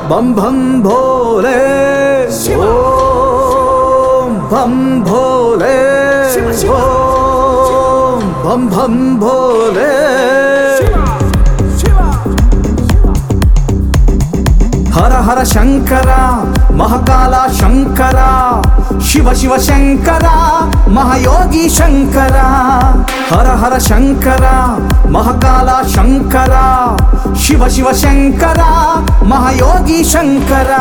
బం భం భోలే ఓం భం భోలే ఓం భం భం భోలే హర హర శంకర మహకాల శంకర శివ శివ శంకర మహయోగి శంకర హర హర శంకర మహకాల శంకర శివ శివ శంకర మహయోగి శంకర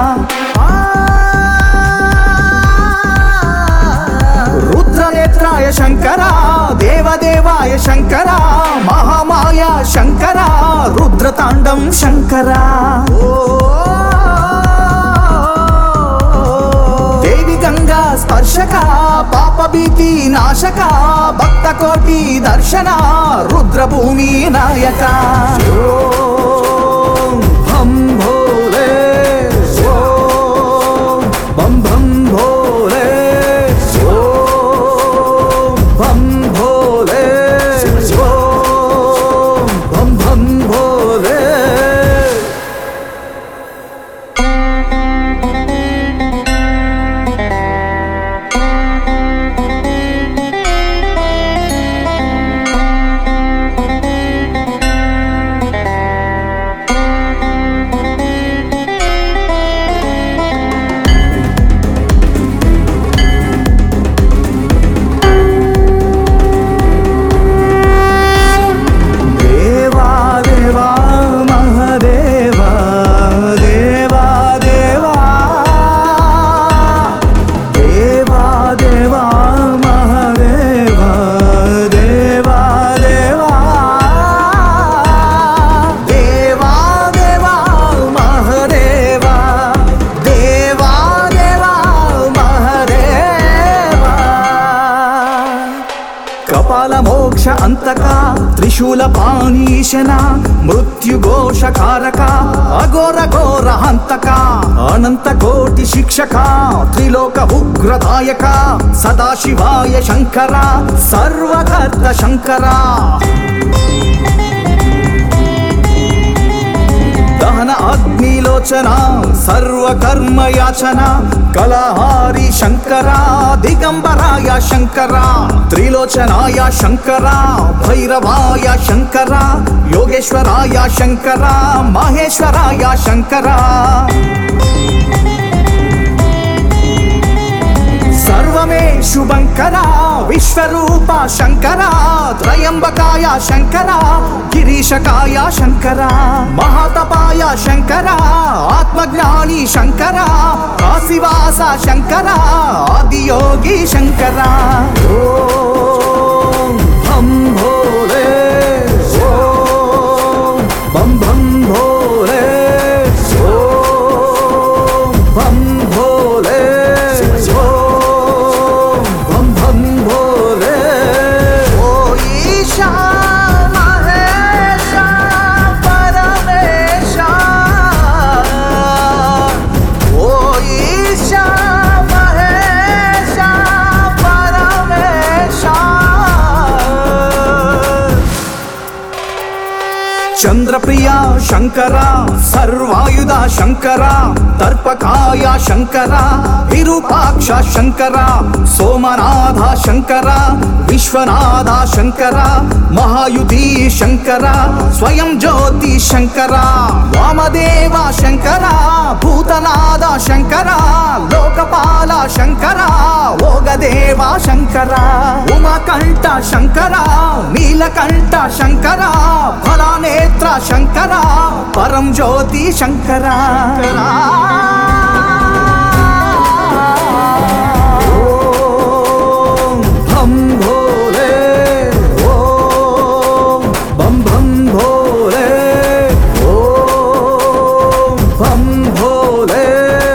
రుద్రనేత్రాయ శంకర దేవదేవాయ శంకర మహామాయ శంకర రుద్రతాండం శంకర దేవి గంగా స్పర్శక పాప భీతి నాశక భక్త కోటి దర్శన రుద్రభూమి నాయక ఓం భం భోలే ఓం బం భం భోలే ఓం భం భోలే ఓం భం భం భోలే దేవా దేవా మహదేవా దేవా దేవా దేవా దేవా మహదేవా దేవా దేవా దేవా దేవా మహదేవా దేవా దేవా మహదేవా కపాల మోక్ష అంతక త్రిశూల పానీశన మృత్యుఘోషకారక అఘోర ఘోర హంతక అనంత కోటి శిక్షక త్రిలోక ఉగ్రదాయక సదాశివాయ శంకర సర్వకర్త శంకర దహన అగ్నిలోచన సర్వకర్మ యాచన కలహారి శంకర దిగంబరాయ శంకర త్రిలోచనాయ శంకర భైరవాయ శంకర యోగేశ్వరాయ శంకర మహేశ్వరాయ శంకర సర్వమే శుభంకర విశ్వరూప శంకర త్రయంబకాయ శంకర గిరీశకాయ శంకర మహాతపాయ శంకర ఆత్మజ్ఞాని శంకర కాశీవాస శంకర ఆదియోగి శంకర ఓం భం భోలే ఓం బం భం భోలే ఓం భం భోలే ఓం భం భం భోలే ఓ ఈశా మహేశ పరమేశ ఓ ఈశా మహేశ పరమేశ చంద్రప్రియ శంకర సర్వాయుధ శంకర దర్పకాయ శంకర విరూపాక్ష శంకర సోమనాథ శంకర విశ్వనాథ శంకర మహాయుధి శంకర స్వయం జ్యోతి శంకర వామదేవ శంకర భూతనాథ శంకర లోకపాల శంకర ఓగదేవ శంకర ఉమకంఠ శంకర నీలకంఠ శంకర ఫలానేత్ర శంకర పరం జ్యోతి శంకర ఓం భం భోలే ఓం బం భం భోలే ఓం భం భోలే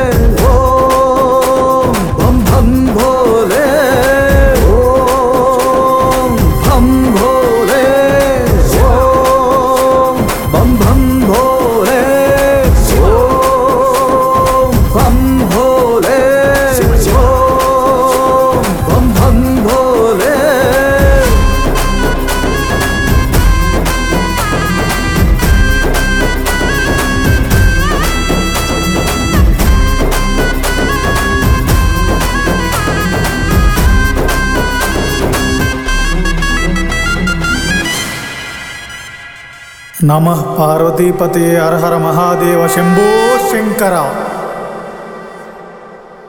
ఓం భం భం భోలే ఓం భం భోలే ఓం బం భం భోలే ఓం నమ పార్వతీపతే హర హర మహాదేవ శంభో శంకర